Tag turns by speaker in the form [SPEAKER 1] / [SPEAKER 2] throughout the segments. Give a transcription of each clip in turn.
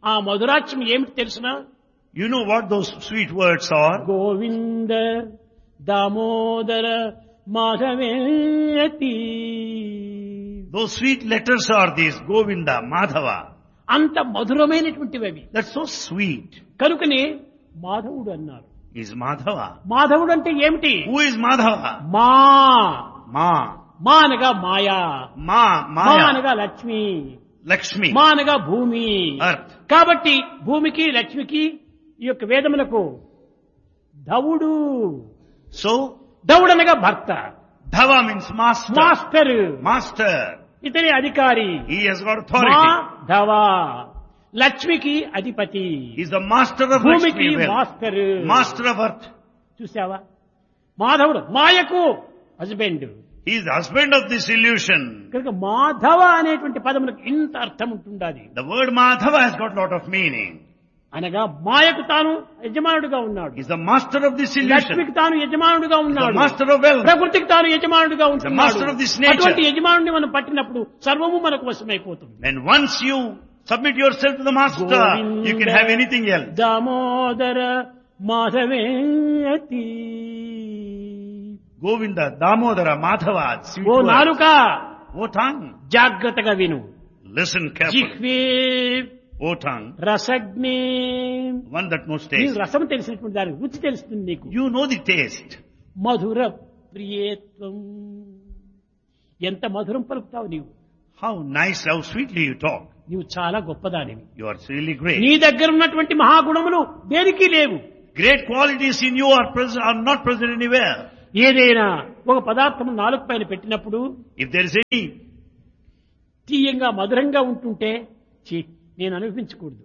[SPEAKER 1] ఆ మధురాక్షం ఏమిటి తెలుసునా
[SPEAKER 2] You know what those sweet words are?
[SPEAKER 1] Govinda Damodara మాధవేతి
[SPEAKER 2] Those sweet letters are these, Govinda, Madhava.
[SPEAKER 1] అంత మధురమైనటువంటివి అవి
[SPEAKER 2] That's so sweet.
[SPEAKER 1] కనుకనే మాధవుడు అన్నారు
[SPEAKER 2] Is Madhava.
[SPEAKER 1] మాధవుడు అంటే ఏమిటి
[SPEAKER 2] Who is Madhava?
[SPEAKER 1] మా
[SPEAKER 2] Ma.
[SPEAKER 1] మా అనగా మాయా
[SPEAKER 2] Ma,
[SPEAKER 1] మా
[SPEAKER 2] Maya.
[SPEAKER 1] అనగా లక్ష్మి
[SPEAKER 2] Lakshmi.
[SPEAKER 1] మా అనగా భూమి
[SPEAKER 2] Earth.
[SPEAKER 1] కాబట్టి భూమికి లక్ష్మికి ఈ యొక్క వేదములకు ధవుడు
[SPEAKER 2] So,
[SPEAKER 1] ధవుడు అనగా భర్త
[SPEAKER 2] Dhava means master.
[SPEAKER 1] Master
[SPEAKER 2] Master.
[SPEAKER 1] ఇతని అధికారి
[SPEAKER 2] He has got
[SPEAKER 1] మా
[SPEAKER 2] authority.
[SPEAKER 1] ధవ లక్ష్మికి అధిపతి
[SPEAKER 2] He's the master of
[SPEAKER 1] భూమికి
[SPEAKER 2] Lakshmi. wealth.
[SPEAKER 1] Master
[SPEAKER 2] Master of earth.
[SPEAKER 1] చూసావా మాధవుడు మాయకు husband
[SPEAKER 2] He is the husband of this illusion.
[SPEAKER 1] కనుక మాధవ అనేటువంటి పదములకు ఇంత అర్థం ఉంటుండాలి
[SPEAKER 2] The word Madhava has got lot of meaning.
[SPEAKER 1] అనగా మాయకు తాను యజమానుడుగా ఉన్నాడు
[SPEAKER 2] He's the master of this illusion.
[SPEAKER 1] లక్ష్మికి తాను యజమానుడుగా
[SPEAKER 2] The
[SPEAKER 1] ఉన్నాడు
[SPEAKER 2] master of wealth.
[SPEAKER 1] ప్రకృతికి తాను యజమానుడుగా ఉంటున్నాడు
[SPEAKER 2] master of this nature.
[SPEAKER 1] అటువంటి యజమానుడిని మనం పట్టినప్పుడు సర్వము మనకు వశమైపోతుంది
[SPEAKER 2] When once you submit yourself to the master, you can have anything else.
[SPEAKER 1] Damodara మాధవేతి
[SPEAKER 2] Govinda, Damodara, Madhava, sweet
[SPEAKER 1] oh
[SPEAKER 2] words.
[SPEAKER 1] నాలుక
[SPEAKER 2] O tongue,
[SPEAKER 1] జాగ్రత్తగా విను
[SPEAKER 2] listen carefully.
[SPEAKER 1] జిహ్వే
[SPEAKER 2] O tongue,
[SPEAKER 1] రసజ్ఞే
[SPEAKER 2] one that knows
[SPEAKER 1] నీకు
[SPEAKER 2] taste.
[SPEAKER 1] రసం తెలిసినటువంటి దాని రుచి తెలుస్తుంది నీకు
[SPEAKER 2] You know the taste.
[SPEAKER 1] మధుర ప్రియేత్వం ఎంత మధురం పలుకుతావు నీవు
[SPEAKER 2] How nice, how sweetly you talk.
[SPEAKER 1] నీవు చాలా గొప్పదానివి
[SPEAKER 2] You are really great.
[SPEAKER 1] నీ దగ్గర ఉన్నటువంటి మహాగుణములు దేనికి లేవు
[SPEAKER 2] Great qualities in you are present, are not present anywhere.
[SPEAKER 1] ఏదైనా ఒక పదార్థం నాలుగు పైన పెట్టినప్పుడు
[SPEAKER 2] If there is any,
[SPEAKER 1] తీయంగా మధురంగా ఉంటుంటే ఛీ, నేను అనుభవించకూడదు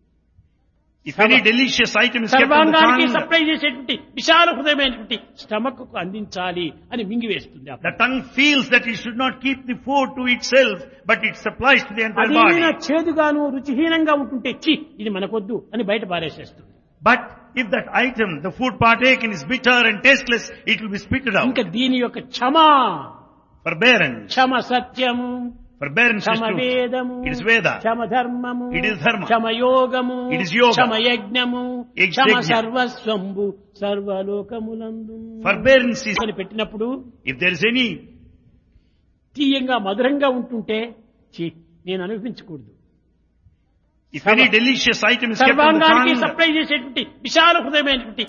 [SPEAKER 2] if any delicious item is kept on the
[SPEAKER 1] సర్వాంగానికి
[SPEAKER 2] tongue,
[SPEAKER 1] సప్లై చేసేటువంటి విశాల హృదయమైనటువంటి స్టమక్ కు అందించాలి అని మింగివేస్తుంది ఆ
[SPEAKER 2] the tongue feels that it should not keep the food to itself, but it supplies to the entire
[SPEAKER 1] అదేమైనా
[SPEAKER 2] body.
[SPEAKER 1] చేదుగాను రుచిహీనంగా ఉంటుంటే చి ఇది మనకొద్దు అని బయట పారేసేస్తుంది
[SPEAKER 2] But if that item, the food partaken is bitter and tasteless, it will be spitted out.
[SPEAKER 1] ఇంకా దీని యొక్క క్షమా
[SPEAKER 2] Forbearance.
[SPEAKER 1] క్షమ సత్యము
[SPEAKER 2] Forbearance is
[SPEAKER 1] క్షమ
[SPEAKER 2] truth.
[SPEAKER 1] వేదము
[SPEAKER 2] It is Veda.
[SPEAKER 1] క్షమ ధర్మము
[SPEAKER 2] It is dharma.
[SPEAKER 1] క్షమ యోగము
[SPEAKER 2] It is yoga.
[SPEAKER 1] క్షమ యజ్ఞము
[SPEAKER 2] Yaj-
[SPEAKER 1] క్షమ
[SPEAKER 2] yajna.
[SPEAKER 1] సర్వస్వంబు సర్వలోకములందు
[SPEAKER 2] Forbearance is,
[SPEAKER 1] అని పెట్టినప్పుడు
[SPEAKER 2] if there is any,
[SPEAKER 1] తీయంగా మధురంగా ఉంటుంటే ఛీ, నేను అనుభవించకూడదు
[SPEAKER 2] if any delicious item is kept on the
[SPEAKER 1] సర్వాంగానికి
[SPEAKER 2] tongue,
[SPEAKER 1] సప్లై చేసేటువంటి విశాల హృదయమైనటువంటి